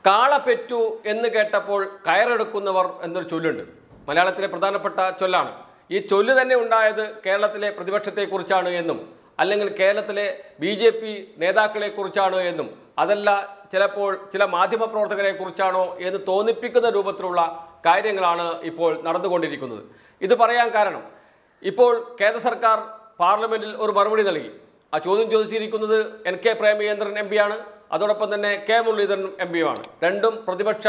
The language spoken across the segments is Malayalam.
കാള പെറ്റു എന്ന് കേട്ടപ്പോൾ കയറെടുക്കുന്നവർ എന്നൊരു ചൊല്ലുണ്ട് മലയാളത്തിലെ പ്രധാനപ്പെട്ട ചൊല്ലാണ് ഈ ചൊല്ല് തന്നെ ഉണ്ടായത് കേരളത്തിലെ പ്രതിപക്ഷത്തെക്കുറിച്ചാണ് എന്നും അല്ലെങ്കിൽ കേരളത്തിലെ ബി ജെ പി നേതാക്കളെക്കുറിച്ചാണ് എന്നും അതല്ല ചിലപ്പോൾ ചില മാധ്യമപ്രവർത്തകരെ കുറിച്ചാണോ എന്ന് തോന്നിപ്പിക്കുന്ന രൂപത്തിലുള്ള കാര്യങ്ങളാണ് ഇപ്പോൾ നടന്നുകൊണ്ടിരിക്കുന്നത് ഇത് പറയാൻ കാരണം ഇപ്പോൾ കേന്ദ്ര സർക്കാർ പാർലമെന്റിൽ ഒരു മറുപടി നൽകി ആ ചോദ്യം ചോദിച്ചിരിക്കുന്നത് എൻ കെ പ്രേമചന്ദ്രൻ എം പിയാണ് അതോടൊപ്പം തന്നെ കെ മുരളീധരൻ എം പിയുമാണ് രണ്ടും പ്രതിപക്ഷ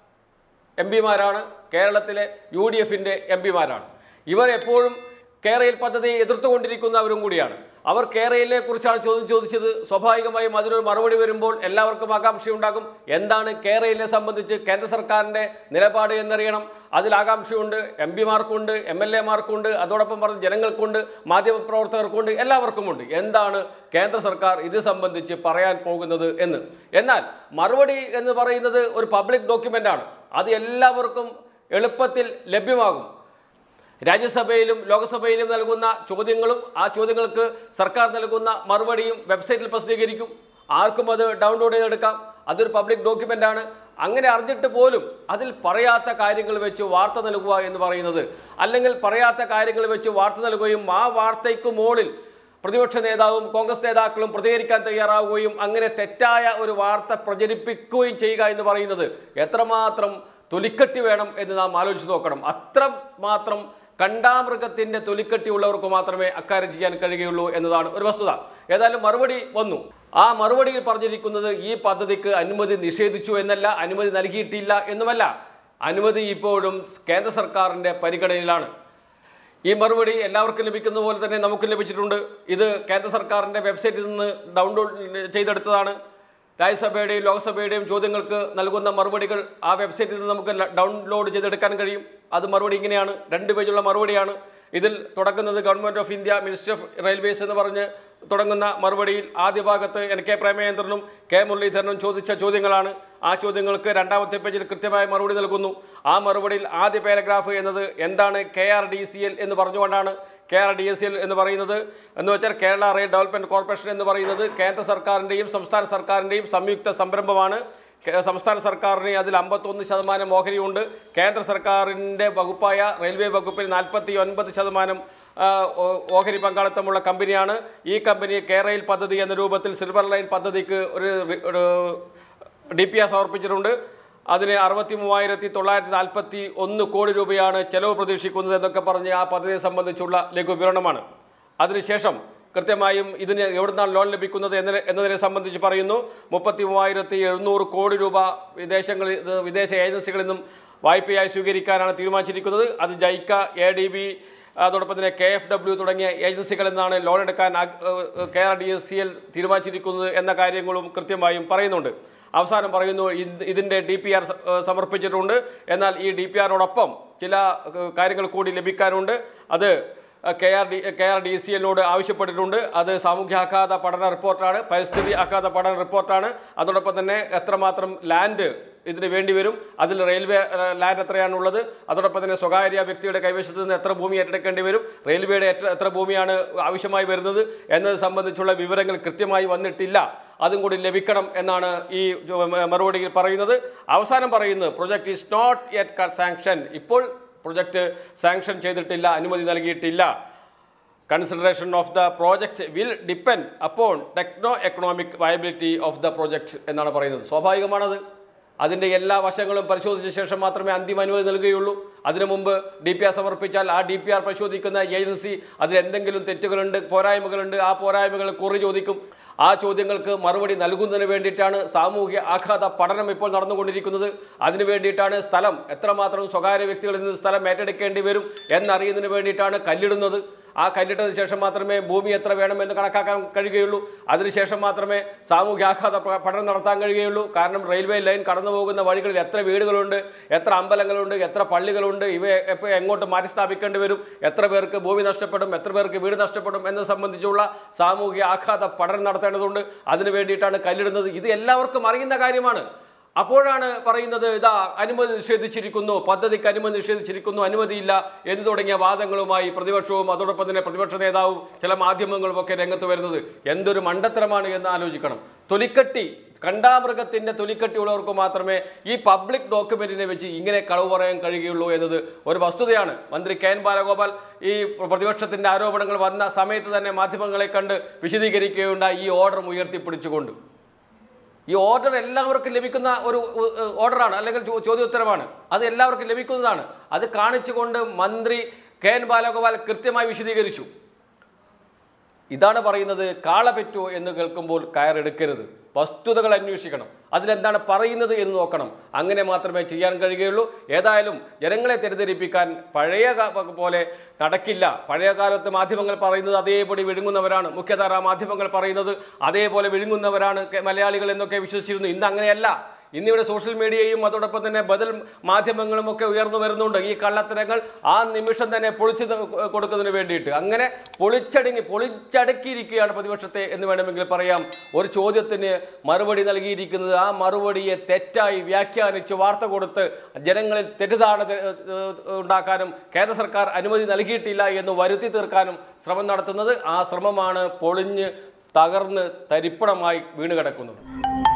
എം പിമാരാണ് കേരളത്തിലെ യു ഡി എഫിൻ്റെ എം പിമാരാണ് ഇവർ എപ്പോഴും കേരയിൽ പദ്ധതി എതിർത്തുകൊണ്ടിരിക്കുന്നവരും കൂടിയാണ് അവർ കേരളയിലെ കുറിച്ചാണ് ചോദ്യം ചോദിച്ചത് സ്വാഭാവികമായും അതിനൊരു മറുപടി വരുമ്പോൾ എല്ലാവർക്കും ആകാംക്ഷയുണ്ടാകും എന്താണ് കേരളയെ സംബന്ധിച്ച് കേന്ദ്ര സർക്കാരിൻ്റെ നിലപാട് എന്നറിയണം അതിൽ ആകാംക്ഷയുണ്ട് എം പിമാർക്കുണ്ട് എം എൽ എമാർക്കുണ്ട് അതോടൊപ്പം പറഞ്ഞ ജനങ്ങൾക്കുണ്ട് മാധ്യമപ്രവർത്തകർക്കുണ്ട് എല്ലാവർക്കുമുണ്ട് എന്താണ് കേന്ദ്ര സർക്കാർ ഇത് സംബന്ധിച്ച് പറയാൻ പോകുന്നത് എന്ന് എന്നാൽ മറുപടി എന്ന് പറയുന്നത് ഒരു പബ്ലിക് ഡോക്യുമെൻ്റാണ് അത് എല്ലാവർക്കും എളുപ്പത്തിൽ ലഭ്യമാകും രാജ്യസഭയിലും ലോക്സഭയിലും നൽകുന്ന ചോദ്യങ്ങളും ആ ചോദ്യങ്ങൾക്ക് സർക്കാർ നൽകുന്ന മറുപടിയും വെബ്സൈറ്റിൽ പ്രസിദ്ധീകരിക്കും ആർക്കും അത് ഡൗൺലോഡ് ചെയ്തെടുക്കാം അതൊരു പബ്ലിക് ഡോക്യുമെൻ്റ് ആണ് അങ്ങനെ അറിഞ്ഞിട്ട് പോലും അതിൽ പറയാത്ത കാര്യങ്ങൾ വെച്ച് വാർത്ത നൽകുക എന്ന് പറയുന്നത് അല്ലെങ്കിൽ പറയാത്ത കാര്യങ്ങൾ വെച്ച് വാർത്ത നൽകുകയും ആ വാർത്തയ്ക്ക് മുകളിൽ പ്രതിപക്ഷ നേതാവും കോൺഗ്രസ് നേതാക്കളും പ്രതികരിക്കാൻ തയ്യാറാവുകയും അങ്ങനെ തെറ്റായ ഒരു വാർത്ത പ്രചരിപ്പിക്കുകയും ചെയ്യുക എന്ന് പറയുന്നത് എത്രമാത്രം തൊലിക്കട്ടി വേണം എന്ന് നാം ആലോചിച്ച് നോക്കണം അത്രമാത്രം കണ്ടാമൃഗത്തിൻ്റെ തൊലിക്കട്ടി ഉള്ളവർക്ക് മാത്രമേ അക്കാര്യം ചെയ്യാൻ കഴിയുകയുള്ളൂ എന്നതാണ് ഒരു വസ്തുത ഏതായാലും മറുപടി വന്നു ആ മറുപടിയിൽ പറഞ്ഞിരിക്കുന്നത് ഈ പദ്ധതിക്ക് അനുമതി നിഷേധിച്ചു എന്നല്ല അനുമതി നൽകിയിട്ടില്ല എന്നുമല്ല അനുമതി ഇപ്പോഴും കേന്ദ്ര സർക്കാരിൻ്റെ പരിഗണനയിലാണ് ഈ മറുപടി എല്ലാവർക്കും ലഭിക്കുന്ന പോലെ തന്നെ നമുക്ക് ലഭിച്ചിട്ടുണ്ട് ഇത് കേന്ദ്ര സർക്കാരിൻ്റെ വെബ്സൈറ്റിൽ നിന്ന് ഡൗൺലോഡ് ചെയ്തെടുത്തതാണ് രാജ്യസഭയുടെയും ലോക്സഭയുടെയും ചോദ്യങ്ങൾക്ക് നൽകുന്ന മറുപടികൾ ആ വെബ്സൈറ്റിൽ നിന്ന് നമുക്ക് ല- ഡൗൺലോഡ് ചെയ്തെടുക്കാൻ കഴിയും അത് മറുപടി ഇങ്ങനെയാണ് രണ്ട് പേജുള്ള മറുപടിയാണ് ഇതിൽ തുടങ്ങുന്നത് government of India minister of railways എന്ന് പറഞ്ഞ് തുടങ്ങുന്ന മറുപടിയിൽ ആദ്യ ഭാഗത്ത് എൻ കെ പ്രേമചന്ദ്രനും കെ മുരളീധരനും ചോദിച്ച ചോദ്യങ്ങളാണ് ആ ചോദ്യങ്ങൾക്ക് രണ്ടാമത്തെ പേജിൽ കൃത്യമായ മറുപടി നൽകുന്നു ആ മറുപടിയിൽ ആദ്യ പാരഗ്രാഫ് എന്നത് എന്താണ് K R D C L എന്ന് പറഞ്ഞുകൊണ്ടാണ് K R D S L എന്ന് പറയുന്നത് എന്ന് വെച്ചാൽ കേരള റെയിൽ ഡെവലപ്മെൻറ്റ് കോർപ്പറേഷൻ എന്ന് പറയുന്നത് കേന്ദ്ര സർക്കാരിൻ്റെയും സംസ്ഥാന സർക്കാരിൻ്റെയും സംയുക്ത സംരംഭമാണ് കേ- സംസ്ഥാന സർക്കാരിന് അതിൽ അമ്പത്തൊന്ന് ശതമാനം ഓഹരിയുണ്ട് കേന്ദ്ര സർക്കാരിൻ്റെ വകുപ്പായ റെയിൽവേ വകുപ്പിൽ നാൽപ്പത്തി ഒൻപത് ശതമാനം ആ, ഓ- ഓഹരി പങ്കാളിത്തമുള്ള കമ്പനിയാണ് ഈ കമ്പനി കേരയിൽ പദ്ധതി എന്ന രൂപത്തിൽ സിൽവർ ലൈൻ പദ്ധതിക്ക് ഒരു റി- ഒരു ഡി പി ആർ സമർപ്പിച്ചിട്ടുണ്ട് അതിന് അറുപത്തി മൂവായിരത്തി തൊള്ളായിരത്തി നാൽപ്പത്തി ഒന്ന് കോടി രൂപയാണ് ചെലവ് പ്രതീക്ഷിക്കുന്നത് എന്നൊക്കെ പറഞ്ഞ് ആ പദ്ധതിയെ സംബന്ധിച്ചുള്ള ലഘുവിവരണമാണ് അതിനുശേഷം കൃത്യമായും ഇതിന് എവിടുന്നാണ് ലോൺ ലഭിക്കുന്നത് എന്ന എന്നതിനെ സംബന്ധിച്ച് പറയുന്നു മുപ്പത്തി മൂവായിരത്തി എഴുന്നൂറ് കോടി രൂപ വിദേശങ്ങളിൽ ഇത് വിദേശ ഏജൻസികളിൽ നിന്നും വായ്പയായി സ്വീകരിക്കാനാണ് തീരുമാനിച്ചിരിക്കുന്നത് അത് ജൈക്ക എ ഡി ബി അതോടൊപ്പം തന്നെ കെ എഫ് ഡബ്ല്യു തുടങ്ങിയ ഏജൻസികളിൽ നിന്നാണ് ലോൺ എടുക്കാൻ K R D S C L തീരുമാനിച്ചിരിക്കുന്നത് എന്ന കാര്യങ്ങളും കൃത്യമായും പറയുന്നുണ്ട് അവസാനം പറയുന്നു ഇത് ഇതിൻ്റെ ഡി പി ആർ സമർപ്പിച്ചിട്ടുണ്ട് എന്നാൽ ഈ ഡി പി ആറിനോടൊപ്പം ചില ഏഹ്, കാര്യങ്ങൾ കൂടി ലഭിക്കാനുണ്ട് അത് K R D K R D C എല്ലിനോട് ആവശ്യപ്പെട്ടിട്ടുണ്ട് അത് സാമൂഹ്യാഘാത പഠന റിപ്പോർട്ടാണ് പരിസ്ഥിതി ആഘാത പഠന റിപ്പോർട്ടാണ് അതോടൊപ്പം തന്നെ എത്രമാത്രം ലാൻഡ് ഇതിന് വേണ്ടി വരും അതിൽ റെയിൽവേ ഏഹ്, ലാൻഡ് എത്രയാണുള്ളത് അതോടൊപ്പം തന്നെ സ്വകാര്യ വ്യക്തിയുടെ കൈവശത്ത് നിന്ന് എത്ര ഭൂമി ഏറ്റെടുക്കേണ്ടി വരും റെയിൽവേയുടെ എത്ര എത്ര ഭൂമിയാണ് ആവശ്യമായി വരുന്നത് എന്നത് സംബന്ധിച്ചുള്ള വിവരങ്ങൾ കൃത്യമായി വന്നിട്ടില്ല അതും കൂടി ലഭിക്കണം എന്നാണ് ഈ ജോ- മ- മറുപടിയിൽ പറയുന്നത് അവസാനം പറയുന്നത് project is not yet sanction ഇപ്പോൾ പ്രൊജക്ട് സാങ്ഷൻ ചെയ്തിട്ടില്ല അനുമതി നൽകിയിട്ടില്ല consideration of the project will depend upon techno economic viability of the project എന്നാണ് പറയുന്നത് സ്വാഭാവികമാണത് അതിൻ്റെ എല്ലാ വശങ്ങളും പരിശോധിച്ച ശേഷം മാത്രമേ അന്തിമ അനുമതി നൽകുകയുള്ളൂ അതിനു മുമ്പ് ഡി പി ആർ സമർപ്പിച്ചാൽ ആ ഡി പി ആർ പരിശോധിക്കുന്ന ഏജൻസി അതിൽ എന്തെങ്കിലും തെറ്റുകളുണ്ട് പോരായ്മകളുണ്ട് ആ പോരായ്മകൾ കുറി ചോദിക്കും ആ ചോദ്യങ്ങൾക്ക് മറുപടി നൽകുന്നതിന് വേണ്ടിയിട്ടാണ് സാമൂഹ്യ ആഘാത പഠനം ഇപ്പോൾ നടന്നുകൊണ്ടിരിക്കുന്നത് അതിനു വേണ്ടിയിട്ടാണ് സ്ഥലം എത്രമാത്രം സ്വകാര്യ വ്യക്തികളിൽ നിന്ന് സ്ഥലം ഏറ്റെടുക്കേണ്ടി വരും എന്നറിയുന്നതിന് വേണ്ടിയിട്ടാണ് കല്ലിടുന്നത് ആ കല്ലിട്ടതിന് ശേഷം മാത്രമേ ഭൂമി എത്ര വേണമെന്ന് കണക്കാക്കാൻ കഴിയുകയുള്ളൂ അതിനുശേഷം മാത്രമേ സാമൂഹ്യാഘാത പ- പഠനം നടത്താൻ കഴിയുകയുള്ളൂ കാരണം റെയിൽവേ ലൈൻ കടന്നു പോകുന്ന വഴികളിൽ എത്ര വീടുകളുണ്ട് എത്ര അമ്പലങ്ങളുണ്ട് എത്ര പള്ളികളുണ്ട് ഇവയെ എപ്പോൾ എങ്ങോട്ട് മാറ്റി സ്ഥാപിക്കേണ്ടി വരും എത്ര പേർക്ക് ഭൂമി നഷ്ടപ്പെടും എത്ര പേർക്ക് വീട് നഷ്ടപ്പെടും എന്നത് സംബന്ധിച്ചുള്ള സാമൂഹ്യ ആഘാത പഠനം നടത്തേണ്ടതുണ്ട് അതിനു വേണ്ടിയിട്ടാണ് കല്ലിടുന്നത് ഇത് എല്ലാവർക്കും അറിയുന്ന കാര്യമാണ് അപ്പോഴാണ് പറയുന്നത് ഇതാ അനുമതി നിഷേധിച്ചിരിക്കുന്നു പദ്ധതിക്ക് അനുമതി നിഷേധിച്ചിരിക്കുന്നു അനുമതിയില്ല എന്ന് തുടങ്ങിയ വാദങ്ങളുമായി പ്രതിപക്ഷവും അതോടൊപ്പം തന്നെ പ്രതിപക്ഷ നേതാവും ചില മാധ്യമങ്ങളും ഒക്കെ രംഗത്ത് വരുന്നത് എന്തൊരു മണ്ടത്തരമാണ് എന്ന് ആലോചിക്കണം തൊലിക്കട്ടി കണ്ടാമൃഗത്തിന്റെ തൊലിക്കട്ടി ഉള്ളവർക്ക് മാത്രമേ ഈ പബ്ലിക് ഡോക്യുമെന്റിനെ വെച്ച് ഇങ്ങനെ കളവ് പറയാൻ കഴിയുകയുള്ളൂ എന്നത് ഒരു വസ്തുതയാണ് മന്ത്രി കെ എൻ ബാലഗോപാൽ ഈ പ്രതിപക്ഷത്തിന്റെ ആരോപണങ്ങൾ വന്ന സമയത്ത് തന്നെ മാധ്യമങ്ങളെ കണ്ട് വിശദീകരിക്കുകയുണ്ടായി ഈ ഓർഡർ ഉയർത്തിപ്പിടിച്ചുകൊണ്ട് ഈ ഓർഡർ എല്ലാവർക്കും ലഭിക്കുന്ന ഒരു ഉ- ഉ- ഓർഡറാണ് അല്ലെങ്കിൽ ചോ- ചോദ്യോത്തരമാണ് അത് എല്ലാവർക്കും ലഭിക്കുന്നതാണ് അത് കാണിച്ചുകൊണ്ട് മന്ത്രി കെ എൻ ബാലഗോപാൽ കൃത്യമായി വിശദീകരിച്ചു ഇതാണ് പറയുന്നത് കാള പെറ്റോ എന്ന് കേൾക്കുമ്പോൾ കയറെടുക്കരുത് വസ്തുതകൾ അന്വേഷിക്കണം അതിലെന്താണ് പറയുന്നത് എന്ന് നോക്കണം അങ്ങനെ മാത്രമേ ചെയ്യാൻ കഴിയുകയുള്ളൂ ഏതായാലും ജനങ്ങളെ തെറ്റിദ്ധരിപ്പിക്കാൻ പഴയ കാ- പോലെ നടക്കില്ല പഴയ കാലത്ത് മാധ്യമങ്ങൾ പറയുന്നത് അതേപടി വിഴുങ്ങുന്നവരാണ് മുഖ്യധാരാ മാധ്യമങ്ങൾ പറയുന്നത് അതേപോലെ വിഴുങ്ങുന്നവരാണ് കെ- മലയാളികൾ എന്നൊക്കെ വിശ്വസിച്ചിരുന്നു ഇന്ന് അങ്ങനെയല്ല ഇന്നിവിടെ സോഷ്യൽ മീഡിയയും അതോടൊപ്പം തന്നെ ബദൽ മാധ്യമങ്ങളും ഒക്കെ ഉയർന്നു വരുന്നുണ്ട് ഈ കള്ളത്തരങ്ങൾ ആ നിമിഷം തന്നെ പൊളിച്ചു ത- കൊടുക്കുന്നതിന് വേണ്ടിയിട്ട് അങ്ങനെ പൊളിച്ചടുങ്ങി പൊളിച്ചടക്കിയിരിക്കുകയാണ് പ്രതിപക്ഷത്തെ എന്ന് വേണമെങ്കിൽ പറയാം ഒരു ചോദ്യത്തിന് മറുപടി നൽകിയിരിക്കുന്നത് ആ മറുപടിയെ തെറ്റായി വ്യാഖ്യാനിച്ച് വാർത്ത കൊടുത്ത് ജനങ്ങളിൽ തെറ്റിദ്ധാരണ തെ- ഏഹ് ഉണ്ടാക്കാനും കേന്ദ്ര സർക്കാർ അനുമതി നൽകിയിട്ടില്ല എന്ന് വരുത്തി തീർക്കാനും ശ്രമം നടത്തുന്നത് ആ ശ്രമമാണ് പൊളിഞ്ഞ് തകർന്ന് തരിപ്പണമായി വീണ് കിടക്കുന്നത്